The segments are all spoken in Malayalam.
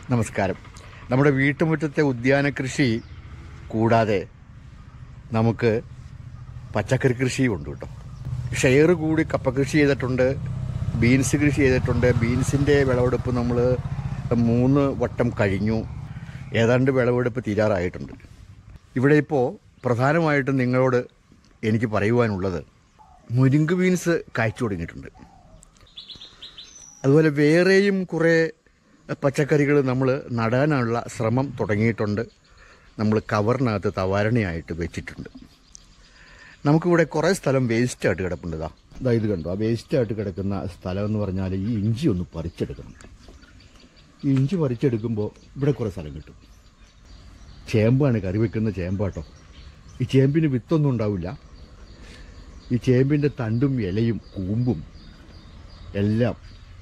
നമസ്കാരം നമ്മുടെ വീട്ടുമുറ്റത്തെ ഉദ്യാന കൃഷി കൂടാതെ നമുക്ക് പച്ചക്കറി കൃഷിയും ഉണ്ട് കേട്ടോ ഷെയർ കൂടി കപ്പ കൃഷി ചെയ്തിട്ടുണ്ട് ബീൻസ് കൃഷി ചെയ്തിട്ടുണ്ട് ബീൻസിൻ്റെ വിളവെടുപ്പ് നമ്മൾ മൂന്ന് വട്ടം കഴിഞ്ഞു ഏതാണ്ട് വിളവെടുപ്പ് തീരാറായിട്ടുണ്ട് ഇവിടെ ഇപ്പോൾ പ്രധാനമായിട്ടും നിങ്ങളോട് എനിക്ക് പറയുവാനുള്ളത് മുരിങ്ക് ബീൻസ് കായ്ച്ചു തുടങ്ങിയിട്ടുണ്ട് അതുപോലെ വേറെയും കുറേ പച്ചക്കറികൾ നമ്മൾ നടാനുള്ള ശ്രമം തുടങ്ങിയിട്ടുണ്ട് നമ്മൾ കവറിനകത്ത് തവാരണയായിട്ട് വെച്ചിട്ടുണ്ട് നമുക്കിവിടെ കുറേ സ്ഥലം വേസ്റ്റായിട്ട് കിടപ്പുണ്ട് ഇതാ ഇതാ ഇത് കണ്ടോ ആ വേസ്റ്റായിട്ട് കിടക്കുന്ന സ്ഥലം എന്ന് പറഞ്ഞാൽ ഈ ഇഞ്ചി ഒന്ന് പറിച്ചെടുക്കണം ഈ ഇഞ്ചി പറിച്ചെടുക്കുമ്പോൾ ഇവിടെ കുറേ സ്ഥലം കിട്ടും ചേമ്പാണ് കറി വെക്കുന്ന ചേമ്പാട്ടോ ഈ ചേമ്പിന് വിത്തൊന്നും ഉണ്ടാവില്ല ഈ ചേമ്പിൻ്റെ തണ്ടും ഇലയും കൂമ്പും എല്ലാം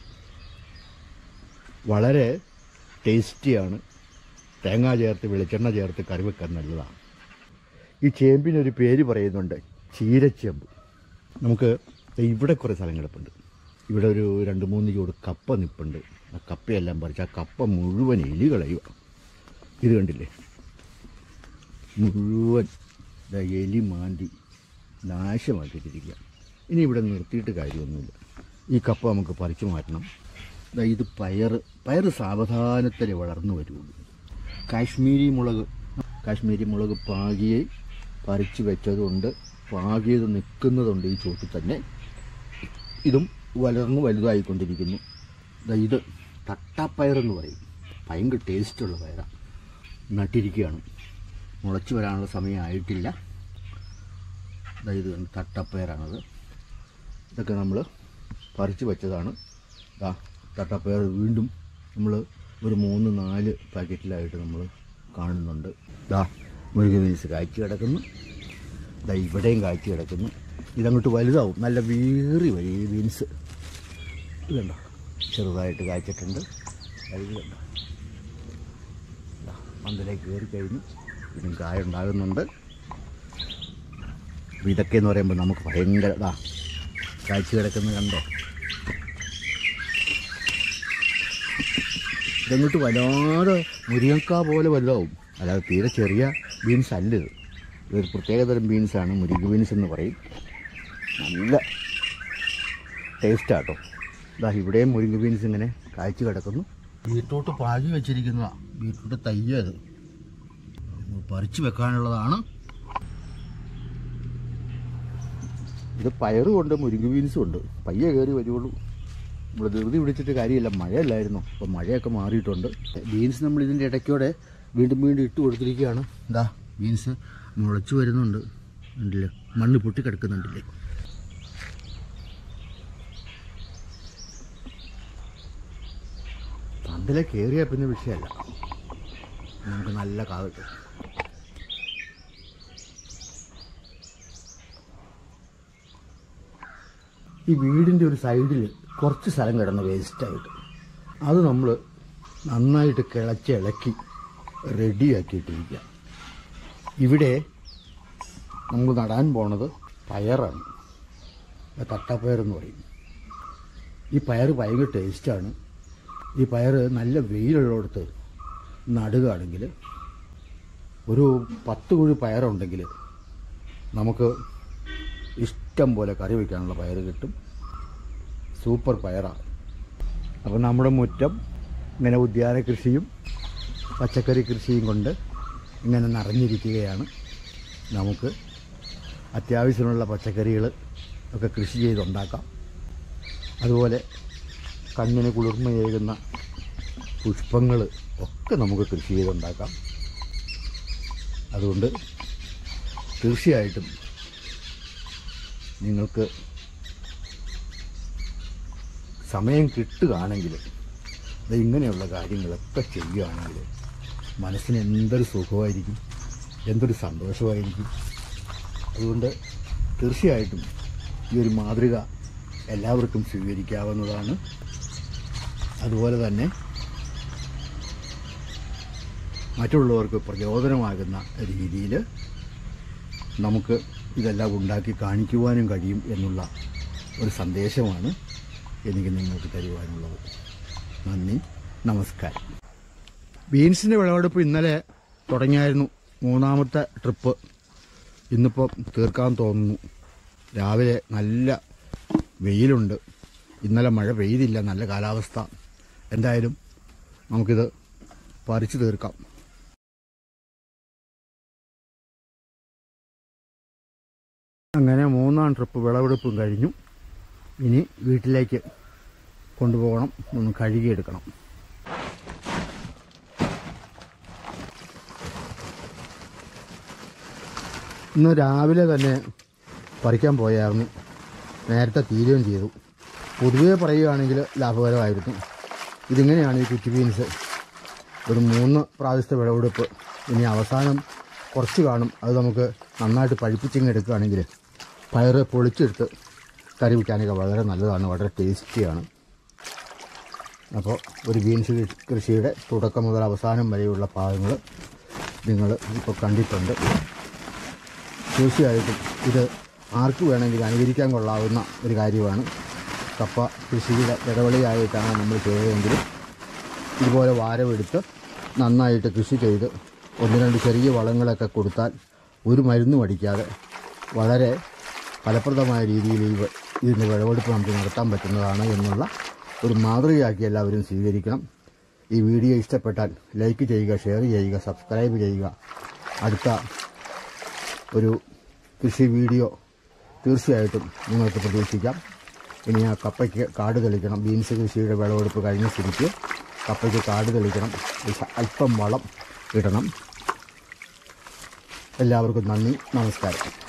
വളരെ ടേസ്റ്റിയാണ് തേങ്ങ ചേർത്ത് വെളിച്ചെണ്ണ ചേർത്ത് കറി വെക്കാൻ നല്ലതാണ് ഈ ചേമ്പിനൊരു പേര് പറയുന്നുണ്ട് ചീരച്ചേമ്പ് നമുക്ക് ഇവിടെ കുറേ സ്ഥലം കിടപ്പുണ്ട് ഇവിടെ ഒരു രണ്ട് മൂന്ന് ചൂട് കപ്പ നിപ്പുണ്ട് ആ കപ്പയെല്ലാം പറിച്ച് ആ കപ്പ മുഴുവൻ എലി കളയുക ഇത് കണ്ടില്ലേ മുഴുവൻ ദാ എലി മാന്തി നാശമാക്കിയിട്ടിരിക്കുക ഇനി ഇവിടെ നിർത്തിയിട്ട് കാര്യമൊന്നുമില്ല ഈ കപ്പ നമുക്ക് പറിച്ചു മാറ്റണം ദാ ഇത് പയർ പയർ സാവധാനത്തിൽ വളർന്നു വരുള്ളൂ കാശ്മീരി മുളക് കാശ്മീരി മുളക് പാകിയെ പറിച്ചു വെച്ചതുകൊണ്ട് പാകിയത് നിൽക്കുന്നതുണ്ട് ഈ ചോട്ടിൽ തന്നെ ഇതും വളർന്നു വലുതായിക്കൊണ്ടിരിക്കുന്നു ദാ ഇത് തട്ടാപ്പയറെന്ന് പറയും ഭയങ്കര ടേസ്റ്റുള്ള പയറാണ് നട്ടിരിക്കുകയാണ് മുളച്ചു വരാനുള്ള സമയമായിട്ടില്ല ദാ ഇത് കണ്ടോ, തട്ടപ്പയറാണത് ഇതൊക്കെ നമ്മൾ പറിച്ചു വെച്ചതാണ് ദാ തട്ടപ്പയർ വീണ്ടും നമ്മൾ ഒരു മൂന്ന് നാല് പാക്കറ്റിലായിട്ട് നമ്മൾ കാണുന്നുണ്ട് ദാ മുരുക ബീൻസ് കായ്ച്ചു കിടക്കുന്നു ദാ ഇവിടെയും കായ്ച്ചു കിടക്കുന്നു ഇതങ്ങോട്ട് വലുതാവും നല്ല വീറി വരും ഈ ബീൻസ് ഇത് കണ്ടോ ചെറുതായിട്ട് കായ്ച്ചിട്ടുണ്ട് ദാ ഇത് കണ്ടോ ദാ പന്തലേക്ക് കയറി കഴിഞ്ഞു ഇതിനും കായ ഉണ്ടാകുന്നുണ്ട് അപ്പോൾ ഇതൊക്കെ എന്ന് പറയുമ്പോൾ നമുക്ക് ഭയങ്കര ഇതാ കാഴ്ച കിടക്കുന്നത് കണ്ടോ ഇതങ്ങോട്ട് വല്ലാതെ മുരിങ്ങക്ക പോലെ വലുതാവും അല്ലാതെ തീരെ ചെറിയ ബീൻസ് അല്ല ഇത് ഇതൊരു പ്രത്യേകതരം ബീൻസാണ് മുരിങ്ങ ബീൻസ് എന്ന് പറയും നല്ല ടേസ്റ്റാട്ടോ ഇതാ ഇവിടെയും മുരിങ്ങ ബീൻസ് ഇങ്ങനെ കായ്ച്ചു കിടക്കുന്നു ബീട്രൂട്ട് പാകി വെച്ചിരിക്കുന്നതാണ് ബീട്രൂട്ട് തയ്യത് പറിച്ചു വെക്കാനുള്ളതാണ് ഇത് പയറും ഉണ്ട് മുരിങ്ങ ബീൻസും ഉണ്ട് പയ്യെ കയറി വരുള്ളൂ നമ്മൾ ധൃതി പിടിച്ചിട്ട് കാര്യമില്ല മഴയല്ലായിരുന്നു അപ്പോൾ മഴയൊക്കെ മാറിയിട്ടുണ്ട് ബീൻസ് നമ്മൾ ഇതിൻ്റെ ഇടയ്ക്കൂടെ വീണ്ടും വീണ്ടും ഇട്ട് കൊടുത്തിരിക്കുകയാണ് എന്താ ബീൻസ് മുളച്ചു വരുന്നുണ്ട് ഉണ്ടല്ലേ മണ്ണ് പൊട്ടി കിടക്കുന്നുണ്ടല്ലേ പന്തലെ കയറിയാൽ പിന്നെ വിഷയമല്ല നമുക്ക് നല്ല കാവട്ടെ ഈ വീടിൻ്റെ ഒരു സൈഡിൽ കുറച്ച് സ്ഥലം കിടന്ന് വേസ്റ്റായിട്ട് അത് നമ്മൾ നന്നായിട്ട് കിളച്ച് ഇളക്കി റെഡിയാക്കിയിട്ടിരിക്കുക ഇവിടെ നമ്മൾ നടാൻ പോണത് പയറാണ് തട്ടപ്പയറെന്ന് പറയും ഈ പയർ ഭയങ്കര ടേസ്റ്റാണ് ഈ പയർ നല്ല വെയിലുള്ളിടത്ത് നടുകയാണെങ്കിൽ ഒരു പത്ത് കുഴി പയറുണ്ടെങ്കിൽ നമുക്ക് ഇഷ്ടം പോലെ കറി വയ്ക്കാനുള്ള പയർ കിട്ടും സൂപ്പർ പയറാണ് അപ്പോൾ നമ്മുടെ മുറ്റം ഇങ്ങനെ ഉദ്യാന കൃഷിയും പച്ചക്കറി കൃഷിയും കൊണ്ട് ഇങ്ങനെ നിറഞ്ഞിരിക്കുകയാണ് നമുക്ക് അത്യാവശ്യമുള്ള പച്ചക്കറികൾ ഒക്കെ കൃഷി ചെയ്തുണ്ടാക്കാം അതുപോലെ കണ്ണിന് കുളിർമയേകുന്ന പുഷ്പങ്ങൾ ഒക്കെ നമുക്ക് കൃഷി ചെയ്തുണ്ടാക്കാം അതുകൊണ്ട് തീർച്ചയായിട്ടും നിങ്ങൾക്ക് സമയം കിട്ടുകയാണെങ്കിൽ ഇത് ഇങ്ങനെയുള്ള കാര്യങ്ങളൊക്കെ ചെയ്യുകയാണെങ്കിൽ മനസ്സിന് എന്തൊരു സുഖമായിരിക്കും എന്തൊരു സന്തോഷമായിരിക്കും അതുകൊണ്ട് തീർച്ചയായിട്ടും ഈ ഒരു മാതൃക എല്ലാവർക്കും സ്വീകരിക്കാവുന്നതാണ് അതുപോലെ തന്നെ മറ്റുള്ളവർക്ക് പ്രചോദനമാകുന്ന രീതിയിൽ നമുക്ക് ഇതെല്ലാം ഉണ്ടാക്കി കാണിക്കുവാനും കഴിയും എന്നുള്ള ഒരു സന്ദേശമാണ് എനിക്ക് നിങ്ങൾക്ക് തരുവാനുള്ളത് നന്ദി നമസ്കാരം ബീൻസിൻ്റെ വിളവെടുപ്പ് ഇന്നലെ തുടങ്ങിയായിരുന്നു മൂന്നാമത്തെ ട്രിപ്പ് ഇന്നിപ്പോൾ തീർക്കാൻ തോന്നുന്നു രാവിലെ നല്ല വെയിലുണ്ട് ഇന്നലെ മഴ പെയ്തില്ല നല്ല കാലാവസ്ഥ എന്തായാലും നമുക്കിത് പറിച്ചു തീർക്കാം അങ്ങനെ മൂന്നാം ട്രിപ്പ് വിളവെടുപ്പും കഴിഞ്ഞു ഇനി വീട്ടിലേക്ക് കൊണ്ടുപോകണം ഒന്ന് കഴുകിയെടുക്കണം ഇന്ന് രാവിലെ തന്നെ പറിക്കാൻ പോയായിരുന്നു നേരത്തെ തീരുകയും ചെയ്തു പൊതുവേ പറയുകയാണെങ്കിൽ ലാഭകരമായിരുന്നു ഇതിങ്ങനെയാണ് ഈ കുറ്റി ബീൻസ് ഒരു മൂന്ന് പ്രാവശ്യത്തെ വിളവെടുപ്പ് ഇനി അവസാനം കുറച്ച് കാണും അത് നമുക്ക് നന്നായിട്ട് പഴിപ്പിച്ചിങ്ങ് എടുക്കുകയാണെങ്കിൽ പയറ് പൊളിച്ചെടുത്ത് കറി വയ്ക്കാനൊക്കെ വളരെ നല്ലതാണ് വളരെ ടേസ്റ്റിയാണ് അപ്പോൾ ഒരു ബീൻസ് കൃഷി- കൃഷിയുടെ തുടക്കം മുതൽ അവസാനം വരെയുള്ള ഭാഗങ്ങൾ നിങ്ങൾ ഇപ്പോൾ കണ്ടിട്ടുണ്ട് തീർച്ചയായിട്ടും ഇത് ആർക്ക് വേണമെങ്കിലും അനുകരിക്കാൻ കൊള്ളാവുന്ന ഒരു കാര്യമാണ് കപ്പ കൃഷിയുടെ ഇടവളിയായിട്ടാണ് നമ്മൾ ചെയ്തതെങ്കിലും ഇതുപോലെ വാരമെടുത്ത് നന്നായിട്ട് കൃഷി ചെയ്ത് ഒന്ന് രണ്ട് ചെറിയ വളങ്ങളൊക്കെ കൊടുത്താൽ ഒരു മരുന്നും അടിക്കാതെ വളരെ ഫലപ്രദമായ രീതിയിൽ ഈ വ- ഇതിൻ്റെ വിളവെടുപ്പ് നമുക്ക് നടത്താൻ പറ്റുന്നതാണ് എന്നുള്ള ഒരു മാതൃകയാക്കി എല്ലാവരും സ്വീകരിക്കണം ഈ വീഡിയോ ഇഷ്ടപ്പെട്ടാൽ ലൈക്ക് ചെയ്യുക ഷെയർ ചെയ്യുക സബ്സ്ക്രൈബ് ചെയ്യുക അടുത്ത ഒരു കൃഷി വീഡിയോ തീർച്ചയായിട്ടും നിങ്ങൾക്ക് പ്രതീക്ഷിക്കാം ഇനി ആ കപ്പയ്ക്ക് കാട് തെളിക്കണം ബീൻസ് കൃഷിയുടെ വിളവെടുപ്പ് കഴിഞ്ഞ സ്ഥിതിക്ക് കപ്പയ്ക്ക് കാട് തെളിക്കണം ഒരു അല്പം വളം ഇടണം എല്ലാവർക്കും നന്ദി നമസ്കാരം